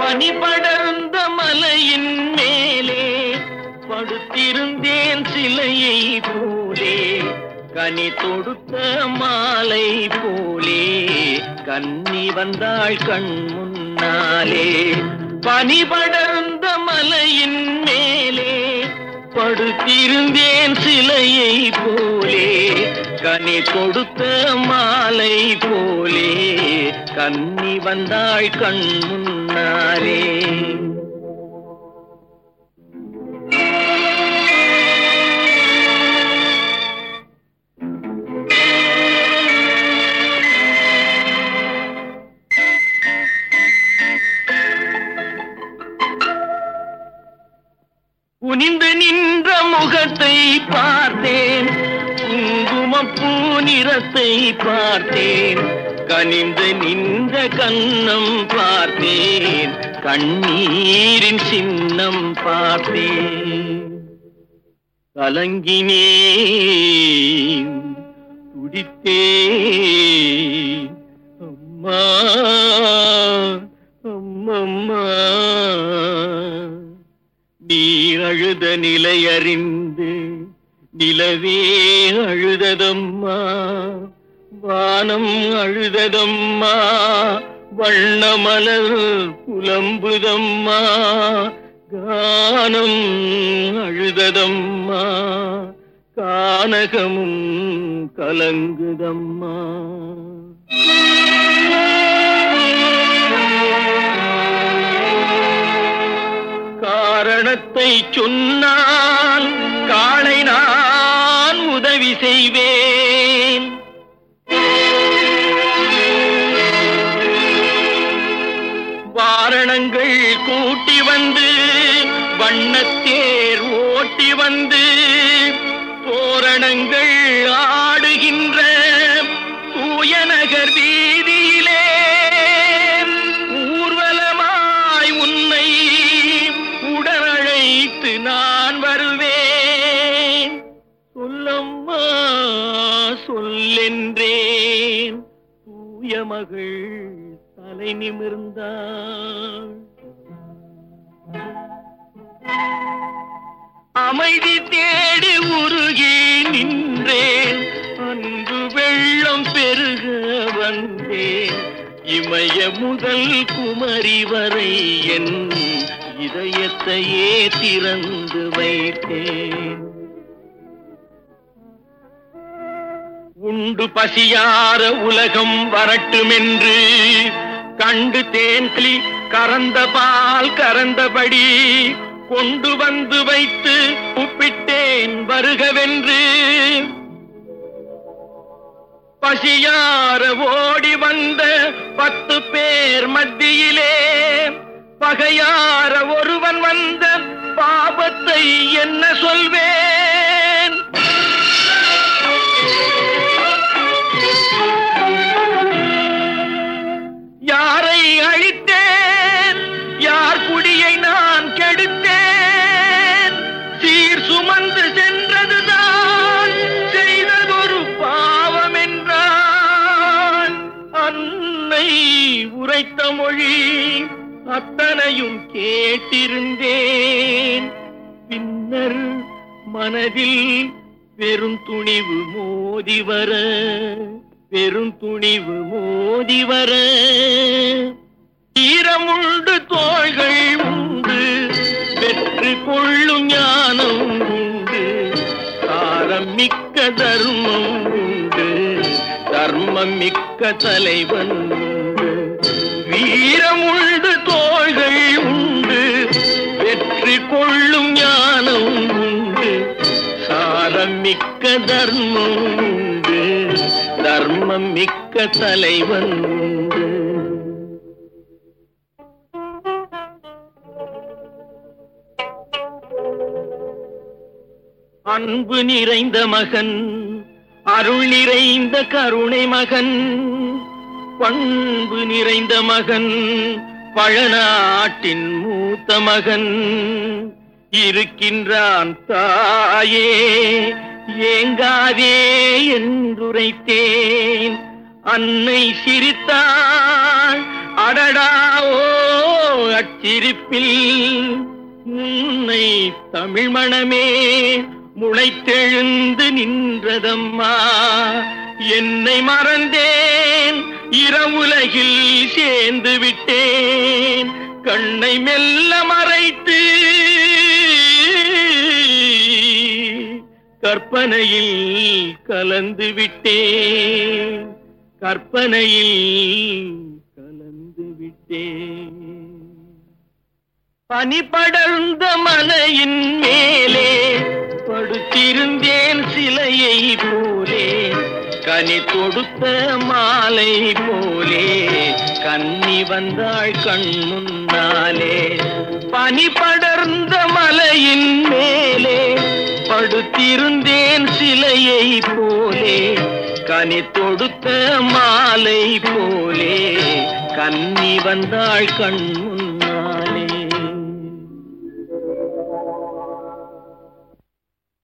பனி படர்ந்த மலையின் மேலே படுத்திருந்தேன் சிலையை போலே கனி தொடுத்த மாலை போலே கன்னி வந்தாள் கண் முன்னாலே பனி படர்ந்த மலையின் மேலே படுத்திருந்தேன் சிலையை போலே கனி கொடுத்த மாலை போலே கன்னி வந்தாள் கண் முன்னாலே குனிந்து நின்ற முகத்தை பார்த்தேன் குங்குமப்பூ நிறத்தை பார்த்தேன் கனிந்து நின்ற கன்னம் பார்த்தேன் கண்ணீரின் சின்னம் பார்த்தேன் கலங்கினேன் துடித்தேன் அம்மா அம்மம்மா நீ அழுத நிலையறிந்து நிலவே அழுததம்மா வானம் அழுததம்மா வண்ணமலர் புலம்புதம்மா கானம் அழுததம்மா கானகமும் கலங்குதம்மா காரணத்தை சொன்னால் காளை நான் உதவி செய்வேன் வாரணங்கள் கூட்டி வந்து வண்ணத்தேர் ஓட்டி வந்து தோரணங்கள் ஆடுகின்ற தூயநகர் வீதியிலே ஊர்வலமாய் உன்னை உடனழைத்து நான் வருவேன் சொல்லம்மா சொல்லென்றேன் தூய மகள் தலை நிமிர்ந்தாள் அமைதி தேடி உருகி நின்றேன் அன்பு வெள்ளம் பெருக வந்தேன் இமய முதல் குமரி வரை என் இதயத்தையே திறந்து வைத்தேன் உண்டு பசியார உலகம் வரட்டுமென்று கண்டு தேன்களி கறந்த பால் கறந்தபடி கொண்டு வந்து வைத்து உப்பிட்டேன் வருகவென்று பசியார ஓடி வந்த பத்து பேர் மத்தியிலே பகையார ஒருவன் வந்த பாபத்தை என்ன சொல்வேன் யாரை அழித்தேன் யார் குடியை நான் கெடுத்தேன் சீர் சுமந்து சென்றதுதான் செய்ததொரு பாவம் என்றான் அன்னை உரைத்த மொழி அத்தனையும் கேட்டிருந்தேன் பின்னர் மனதில் பெரும் துணிவு மோதி வர பெரும் துணிவு மோதி வர ஈரமுண்டு தோள்கள் உண்டு வெற்றி கொள்ளும் ஞானம் உண்டு சாரம் மிக்க தர்மம் உண்டு தர்மம் மிக்க தலைவன் உண்டு வீரமுண்டு தோள்கள் உண்டு வெற்றி கொள்ளும் ஞானம் உண்டு சாரம் மிக்க தர்மம் உண்டு தர்மம் மிக்க தலைவன் உண்டு அன்பு நிறைந்த மகன் அருள் நிறைந்த கருணை மகன் பண்பு நிறைந்த மகன் பழநாட்டின் மூத்த மகன் இருக்கின்றான் தாயே ஏங்காதே என்றுரைத்தேன் அன்னை சிரித்தாள் அடடா ஓ நட்சிரிப்பில் உன்னை தமிழ் மணமே முளைத்தெழுந்து நின்றதம்மா என்னை மறந்தேன் இரவுலகில் சேர்ந்து விட்டேன் கண்ணை மெல்ல மறைத்து கற்பனையில் கலந்து விட்டேன் கற்பனையில் கலந்து விட்டேன் பனி படர்ந்த மலையின் மேலே படுத்திருந்தேன் சிலையை போலே கனி தொடுத்த மாலை போலே கன்னி வந்தாள் கண் முன்னாலே பனி படர்ந்த மலையின் மேலே படுத்திருந்தேன் சிலையை போலே கனி தொடுத்த மாலை போலே கன்னி வந்தாள் கண் முன்னாலே